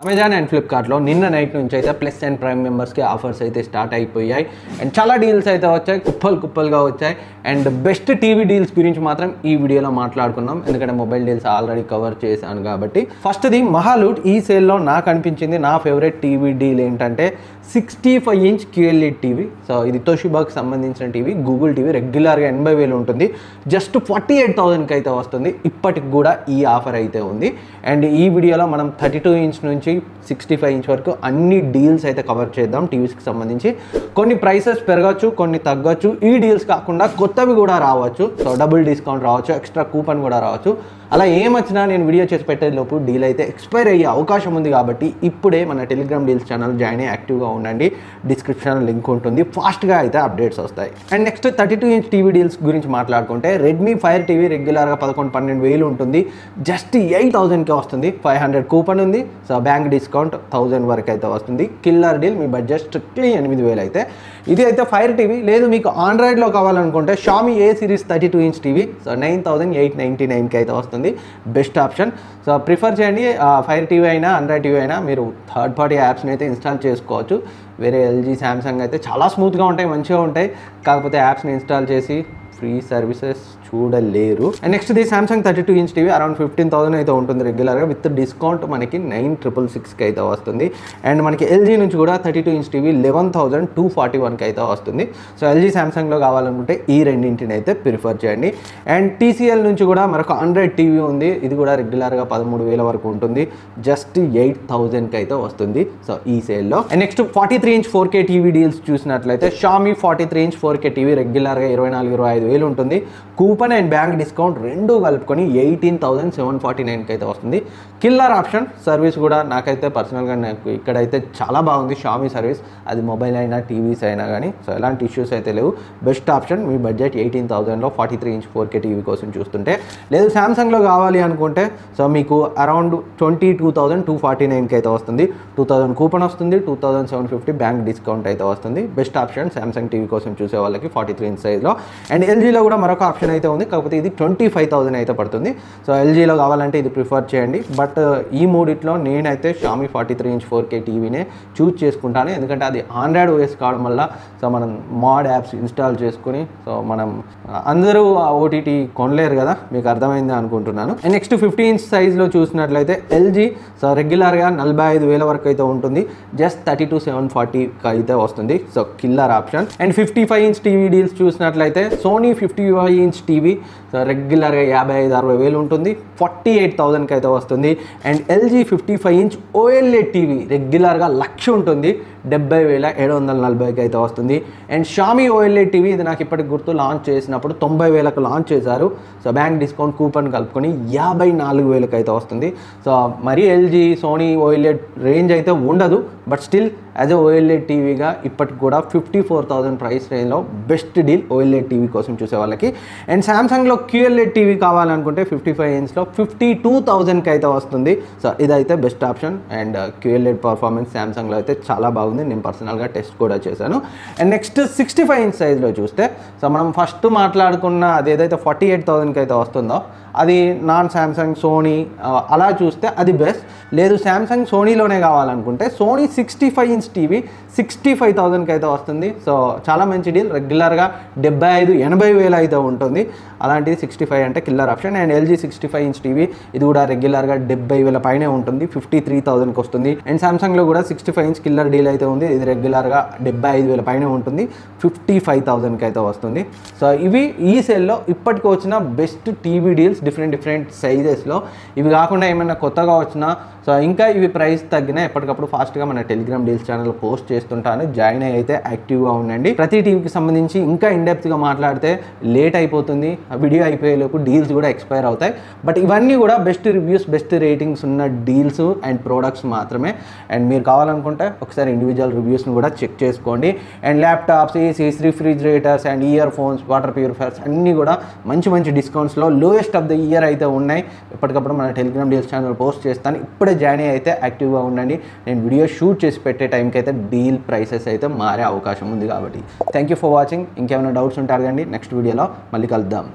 Amazon and ఫ్లిప్కార్ట్లో నిన్న night నుంచి అయితే ప్లస్ అండ్ ప్రైమ్ మెంబర్స్కి ఆఫర్స్ అయితే స్టార్ట్ అయిపోయాయి అండ్ చాలా డీల్స్ అయితే వచ్చాయి కుప్పలు కుప్పలుగా వచ్చాయి అండ్ బెస్ట్ టీవీ డీల్స్ గురించి మాత్రం ఈ వీడియోలో మాట్లాడుకున్నాం ఎందుకంటే మొబైల్ డీల్స్ ఆల్రెడీ కవర్ చేశాను కాబట్టి ఫస్ట్ది మహాలూట్ ఈ సేల్లో నాకు అనిపించింది నా ఫేవరెట్ టీవీ డీల్ ఏంటంటే sixty five inch QLED TV so ఇది తోషిబాకి సంబంధించిన టీవీ గూగుల్ టీవీ రెగ్యులర్గా ఎనభై వేలు ఉంటుంది జస్ట్ ఫార్టీ ఎయిట్ థౌసండ్కి అయితే వస్తుంది ఇప్పటికి కూడా ఈ ఆఫర్ అయితే ఉంది అండ్ ఈ వీడియోలో మనం థర్టీ టూ ఇంచ్ నుంచి సిక్స్టీ ఫైవ్ ఇంచ్ వరకు అన్ని డీల్స్ అయితే కవర్ చేద్దాం టీవీస్కి సంబంధించి కొన్ని ప్రైసెస్ పెరగచ్చు కొన్ని తగ్గచ్చు ఈ డీల్స్ కాకుండా కొత్తవి కూడా రావచ్చు సో డబుల్ డిస్కౌంట్ రావచ్చు ఎక్స్ట్రా కూపన్ కూడా రావచ్చు అలా ఏమొచ్చినా నేను వీడియో చేసి పెట్టేలోపు డీల్ అయితే ఎక్స్పైర్ అయ్యే అవకాశం ఉంది కాబట్టి ఇప్పుడే మన టెలిగ్రామ్ డీల్స్ ఛానల్ జాయిన్ అయ్యి యాక్టివ్గా ఉండండి డిస్క్రిప్షన్ లింక్ ఉంటుంది ఫాస్ట్గా అయితే అప్డేట్స్ వస్తాయి and next thirty two inch TV deals గురించి మాట్లాడుకుంటే రెడ్మీ ఫైర్ టీవీ రెగ్యులర్గా పదకొండు పన్నెండు వేలు ఉంటుంది జస్ట్ ఎయిట్ థౌసండ్కే వస్తుంది ఫైవ్ హండ్రెడ్ కూపన్ ఉంది సో బ్యాంక్ డిస్కౌంట్ థౌజండ్ వరకు అయితే వస్తుంది కిల్లర్ డీల్ మీ బడ్జెట్ స్ట్రిక్ట్లీ ఎనిమిది వేలు అయితే ఇది అయితే ఫైర్ టీవీ లేదు మీకు ఆండ్రాయిడ్లో కావాలనుకుంటే Xiaomi A series thirty two inch TV so nine thousand eight ninety నైన్కి అయితే వస్తుంది బెస్ట్ ఆప్షన్ సో ప్రిఫర్ చేయండి ఫైర్ టీవీ అయినా ఆండ్రాయిడ్ టీవీ అయినా మీరు థర్డ్ పార్టీ యాప్స్ని అయితే ఇన్స్టాల్ చేసుకోవచ్చు వేరే ఎల్జీ శాంసంగ్ అయితే చాలా స్మూత్గా ఉంటాయి మంచిగా ఉంటాయి కాకపోతే యాప్స్ని ఇన్స్టాల్ చేసి ఫ్రీ సర్వీసెస్ చూడలేరు and next the Samsung thirty two inch TV around fifteen thousand అయితే ఉంటుంది రెగ్యులర్గా విత్ డిస్కౌంట్ మనకి నైన్ ట్రిపుల్ సిక్స్కి అయితే వస్తుంది అండ్ మనకి ఎల్జీ నుంచి కూడా thirty two inch TV eleven thousand two forty వన్కి అయితే వస్తుంది సో ఎల్జీ సామ్సంగ్లో కావాలనుకుంటే ఈ రెండింటిని అయితే ప్రిఫర్ చేయండి అండ్ టీసీఎల్ నుంచి కూడా మరొక హండ్రెడ్ టీవీ ఉంది ఇది కూడా రెగ్యులర్గా పదమూడు వేల వరకు ఉంటుంది జస్ట్ ఎయిట్ థౌజండ్కి అయితే వస్తుంది సో ఈ సేల్లో and next forty three inch four K TV deals చూసినట్లయితే Xiaomi forty three inch four K TV రెగ్యులర్గా ఇరవై నాలుగు ఇరవై ఐదు వేలు ఉంటుంది కూపన్ అండ్ బ్యాంక్ డిస్కౌంట్ రెండు కలుపుకొని ఎయిటీన్ థౌసండ్ సెవెన్ ఫార్టీ నైన్కి అయితే వస్తుంది కిల్లర్ ఆప్షన్ సర్వీస్ కూడా నాకైతే పర్సనల్గా నాకు ఇక్కడైతే చాలా బాగుంది షామీ సర్వీస్ అది మొబైల్ అయినా టీవీస్ అయినా కానీ సో ఎలాంటి ఇష్యూస్ అయితే లేవు బెస్ట్ ఆప్షన్ మీ బడ్జెట్ ఎయిటీన్ థౌసండ్లో forty three inch four K TV కోసం చూస్తుంటే లేదు శాంసంగ్లో కావాలి అనుకుంటే సో మీకు around twenty two thousand two forty నైన్కి అయితే వస్తుంది టూ థౌసండ్ కూపన్ వస్తుంది two thousand seven fifty bank discount అయితే వస్తుంది బెస్ట్ ఆప్షన్ శాంసంగ్ టీవీ కోసం చూసే వాళ్ళకి ఫార్టీ త్రీ ఇంచ్ సైజ్లో అండ్ ఎల్జీలో కూడా మరొక ఆప్షన్ అయితే ఉంది కాకపోతే ఇది ట్వంటీ ఫైవ్ థౌసండ్ అయితే పడుతుంది సో ఎల్జీలో కావాలంటే ఇది ప్రిఫర్ చేయండి బట్ ఈ మూడిట్లో నేనైతే Xiaomi forty three inch four K టీవీనే చూస్ చేసుకుంటాను ఎందుకంటే అది ఆండ్రాయిడ్ ఓఎస్ కావడం వల్ల సో మనం మాడ్ యాప్స్ ఇన్స్టాల్ చేసుకుని సో మనం అందరూ ఆ ఓటీటీ కొనలేరు కదా మీకు అర్థమైంది అనుకుంటున్నాను అండ్ నెక్స్ట్ ఫిఫ్టీ ఇంచ్ సైజ్లో చూసినట్లయితే ఎల్జీ సో రెగ్యులర్గా నలభై ఐదు వేల వరకు అయితే ఉంటుంది జస్ట్ థర్టీ టు సెవెన్ ఫార్టీకి అయితే వస్తుంది so killer option and fifty five inch TV deals చూసినట్లయితే Sony fifty five inch TV so రెగ్యులర్గా యాభై ఐదు అరవై వేలు ఉంటుంది ఫార్టీ ఎయిట్ థౌసండ్కి అయితే వస్తుంది and LG fifty five inch OLED TV రెగ్యులర్గా లక్ష ఉంటుంది డెబ్బై వేల ఏడు వందల నలభైకి అయితే వస్తుంది అండ్ షామీ ఓఎల్ఏ టీవీ ఇది నాకు ఇప్పటికి గుర్తు లాంచ్ చేసినప్పుడు తొంభై వేలకు లాంచ్ చేశారు సో బ్యాంక్ డిస్కౌంట్ కూపన్ కలుపుకొని యాభై నాలుగు వేలకు అయితే వస్తుంది సో మరీ ఎల్జీ సోనీ ఓఎల్ఏ రేంజ్ అయితే ఉండదు but still as a OLED టీవీగా ఇప్పటికి కూడా ఫిఫ్టీ ఫోర్ థౌసండ్ ప్రైస్ రేంజ్లో బెస్ట్ డీల్ ఓఎల్ఏ టీవీ కోసం చూసే వాళ్ళకి అండ్ సామ్సంగ్లో క్యూఎల్ఏ టీవీ కావాలనుకుంటే ఫిఫ్టీ ఫైవ్ ఇంచ్లో ఫిఫ్టీ టూ థౌజండ్కి అయితే వస్తుంది సో ఇదైతే best option and QLED performance సామ్సంగ్లో అయితే చాలా బాగుంది నేను పర్సనల్గా టెస్ట్ కూడా చేశాను and next sixty five inch సైజ్లో చూస్తే సో మనం ఫస్ట్ మాట్లాడుకున్న అది ఏదైతే ఫార్టీ ఎయిట్ థౌసండ్కి అయితే వస్తుందో అది నాన్ శాంసంగ్ సోనీ అలా చూస్తే అది బెస్ట్ లేదు శాంసంగ్ సోనీలోనే కావాలనుకుంటే Sony sixty five inch TV sixty five థౌసండ్కి అయితే వస్తుంది సో చాలా మంచి డీల్ రెగ్యులర్గా డెబ్బై ఐదు ఎనభై వేలు అయితే ఉంటుంది అలాంటిది సిక్స్టీ ఫైవ్ అంటే killer option and LG sixty five inch TV ఇది కూడా రెగ్యులర్గా డెబ్బై వేల పైనే ఉంటుంది ఫిఫ్టీ త్రీ థౌసండ్కి వస్తుంది అండ్ సామ్సంగ్లో కూడా sixty five inch killer deal అయితే ఉంది ఇది రెగ్యులర్గా డెబ్బై ఐదు వేల పైనే ఉంటుంది ఫిఫ్టీ ఫైవ్ థౌసండ్కి అయితే వస్తుంది సో ఇవి ఈ సెల్లో ఇప్పటికి వచ్చిన best TV deals different different సైజెస్లో ఇవి కాకుండా ఏమైనా కొత్తగా వచ్చినా సో ఇంకా ఇవి ప్రైస్ తగ్గినా ఎప్పటికప్పుడు ఫాస్ట్గా మన టెలిగ్రామ్ డీల్స్ ఛానల్ పోస్ట్ చేస్తుంటాను జాయిన్ అయ్యి అయితే యాక్టివ్గా ఉండండి ప్రతి టీవీకి సంబంధించి ఇంకా ఇన్డెప్త్గా మాట్లాడితే లేట్ అయిపోతుంది ఆ వీడియో అయిపోయేలోపు డీల్స్ కూడా ఎక్స్పైర్ అవుతాయి బట్ ఇవన్నీ కూడా బెస్ట్ రివ్యూస్ బెస్ట్ రేటింగ్స్ ఉన్న డీల్స్ అండ్ ప్రోడక్ట్స్ మాత్రమే అండ్ మీరు కావాలనుకుంటే ఒకసారి ఇండివిజువల్ రివ్యూస్ని కూడా చెక్ చేసుకోండి and laptops ACs refrigerators and earphones water purifiers అన్నీ కూడా మంచి మంచి డిస్కౌంట్స్లో లోయెస్ట్ ఆఫ్ ద ఇయర్ అయితే ఉన్నాయి ఎప్పటికప్పుడు మన టెలిగ్రామ్ డీల్స్ ఛానల్ పోస్ట్ చేస్తాను ఇప్పుడే జాయిన్ అయ్యి అయితే యాక్టివ్గా ఉండండి నేను వీడియో షూట్ చేసి పెట్టే టైంకి అయితే డీల్ ప్రైసెస్ అయితే మారే అవకాశం ఉంది కాబట్టి థ్యాంక్ యూ ఫర్ వాచింగ్ ఇంకేమైనా డౌట్స్ ఉంటే అడగండి నెక్స్ట్ వీడియోలో మళ్ళీ కలుద్దాం